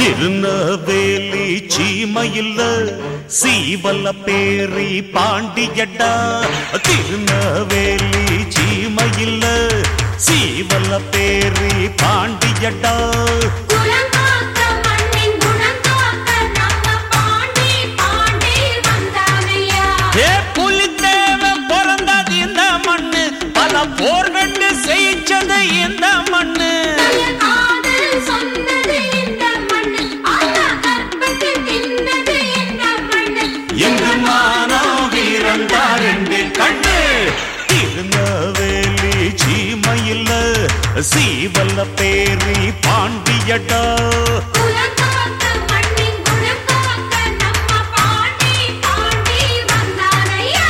திருநவேலி சீமையில் சீவல்ல பேரி பாண்டியடா திருநவேலி சீமையில் சீவல்ல பேரி பாண்டியடா குலங்காக்க மண்ணின் குணங்காக்க நம்ம பாண்டி பாண்டி வந்தானையா ஏ புலித்தேவன் பிறந்தது இந்த மண்ணு பல போர் கண்டு செய்ச்சது இந்த மண்ணு நல்ல காதல் சொன்னது இந்த மண்ணு ஆனா கற்பத்து தின்னது இந்த மண்ணு எங்கு மானோ வீரந்தார் என்று கண்டு திருநவேலி சீமையில் சீவல்ல பேரி பாண்டியடா குலங்காக்க மண்ணின் குணங்காக்க நம்ம பாண்டி பாண்டி வந்தானையா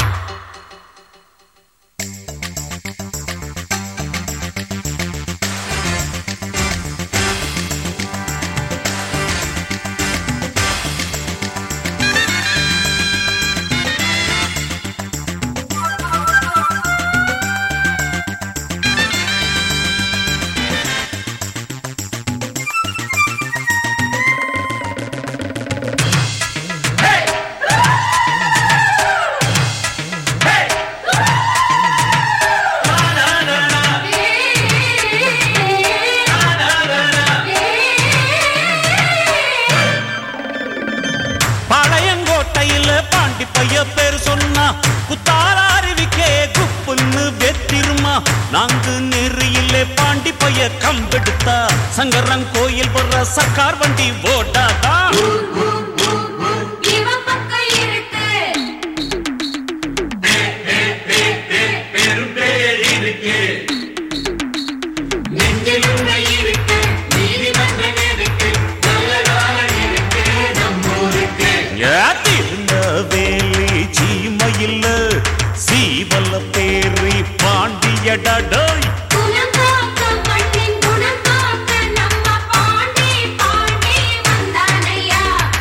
பழையங்கோட்டையில பாண்டி பைய பேர் சொன்னா குத்தால அருவிக்கே குப்புன்னு வெத்திருமா நாங்கு நெறியிலே பாண்டி பைய கம்பெடுத்தா சங்கரன் கோயில் வர்ற சர்க்கார் வண்டி ஓட்டாதா இவன் பக்கம் இருக்கு திருநவேலி சீமையில் சீவல்ல பேரி பாண்டியடடோய் குலங்காக்க மண்ணின் குணங்காக்க நம்ம பாண்டி பாண்டி வந்தானையா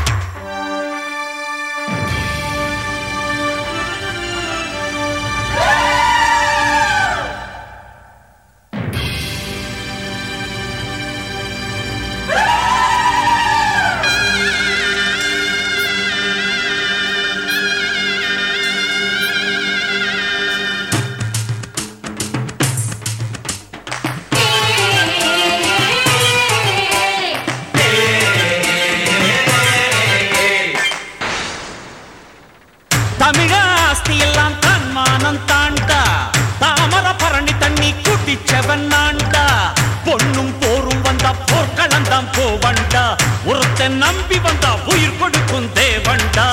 தமிழ ஆஸ்தி எல்லாம் தன்மானம் தாண்டா தாமர பரணி தண்ணி குட்டிச்சவன் நாண்டா பொண்ணும் போரும் வந்தா போர்க்களந்தான் போவண்டா ஒருத்தன் நம்பி வந்தா உயிர் கொடுக்கும் தேவண்டா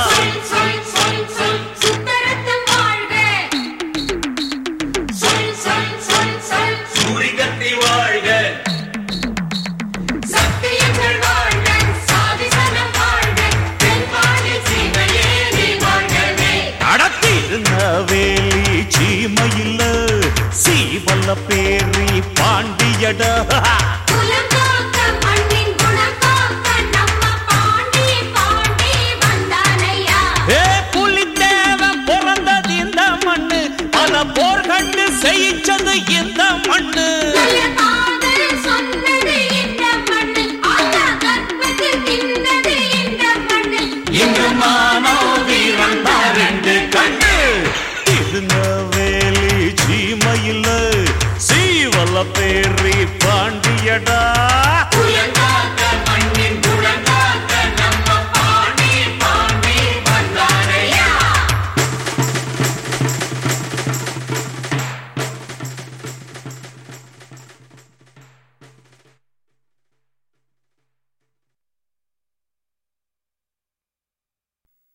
சுத்தரத்தம் வாழ்க சொல் சொல் சொல் சொல் சூரிகத்தி வாழ்க சத்தியங்கள் வாழ்க சாதிசனம் வாழ்க தென்பாண்டி சீமையே நீ வாழ்கவே அடத்திருநவேலி சீமையில் சீவல்ல பேரி பாண்டியடா